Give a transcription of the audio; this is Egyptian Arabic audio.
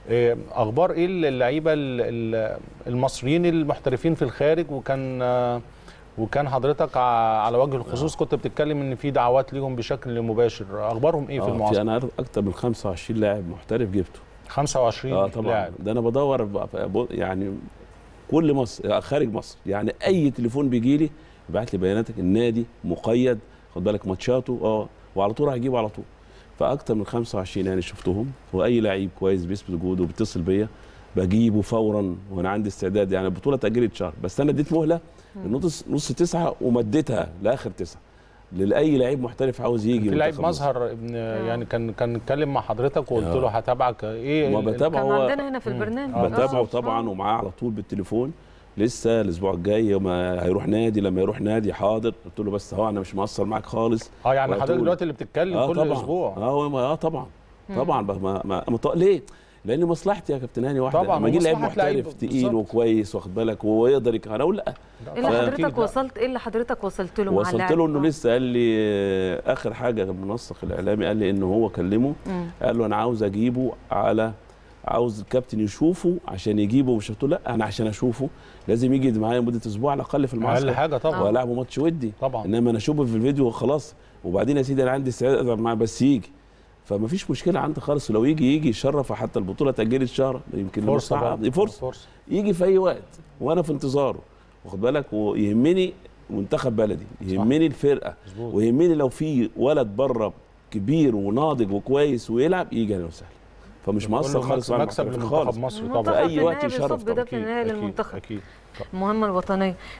إيه، اخبار ايه اللعيبه ال- ال- المصريين المحترفين في الخارج وكان آه، وكان حضرتك ع- على وجه الخصوص كنت بتتكلم ان في دعوات ليهم بشكل مباشر اخبارهم ايه في آه، في المعسكر انا اكتر من 25 لاعب محترف جبته 25 اه طبعا لاعب ده انا بدور بقى- بقى- يعني كل مصر خارج مصر يعني اي تليفون بيجي لي يبعت لي بياناتك النادي مقيد خد بالك ماتشاته اه وعلى طول هجيبه على طول فاكتر من 25 يعني شفتهم واي لعيب كويس بيثبت وجوده وبيتصل بيا بجيبه فورا وانا عندي استعداد يعني البطوله اتاجلت شهر بس انا اديت مهله نص نص تسعه ومديتها لاخر تسعه لاي لعيب محترف عاوز يجي في لعيب منتخب مصر. مظهر ابن يعني كان كان اتكلم مع حضرتك وقلت آه. له هتابعك ايه ما ال- بتابعه كان هو عندنا هنا في البرنامج آه، بتابعه آه. طبعا ومعاه على طول بالتليفون لسه الاسبوع الجاي يوم هيروح نادي لما يروح نادي حاضر قلت له بس هو انا مش مقصر معاك خالص اه يعني وعلى حضرتك طول. دلوقتي اللي بتتكلم اه كل طبعا اسبوع اه هو- اه طبعا طبعا ما ما ما ما ليه؟ لان مصلحتي يا كابتن هاني واحده طبعا، لما يجي لعيب ومصلحة لعيب محترف تقيل بالظبط. وكويس واخد بالك وهو يقدر يك- انا اقول لا ايه اللي ف- حضرتك أكيد لا. وصلت ايه اللي حضرتك وصلت له مع وصلت اللاعب؟ له انه آه. لسه قال لي آه، اخر حاجه المنسق الاعلامي قال لي انه هو كلمه مم. قال له انا عاوز اجيبه على عاوز الكابتن يشوفه عشان يجيبه مش قلت له لا انا عشان اشوفه لازم يجي معايا مده اسبوع على الاقل في المعسكر اقل حاجه طبعا والعبه ماتش ودي طبعا انما انا اشوفه في الفيديو وخلاص وبعدين يا سيدي انا عندي استعداد اقدر معاه بس يجي فما فيش مشكله عندي خالص ولو يجي يجي يشرف حتى البطوله اتاجلت شهر يمكن فرصه لمصلحة- بقى. فرصه فرصه يجي في اي وقت وانا في انتظاره واخد بالك ويهمني منتخب بلدي يهمني الفرقه مظبوط ويهمني لو في ولد بره كبير وناضج وكويس ويلعب يجي اهلا وسهلا فمش مقصر كله خالص مكسب, مع مكسب المحترفين لمنتخب خالص مصر المنتخب طبعا في أي في وقت النهاية يشرف بيصب ده طبعاً. في النهايه أكيد، للمنتخب اكيد المهمه الوطنيه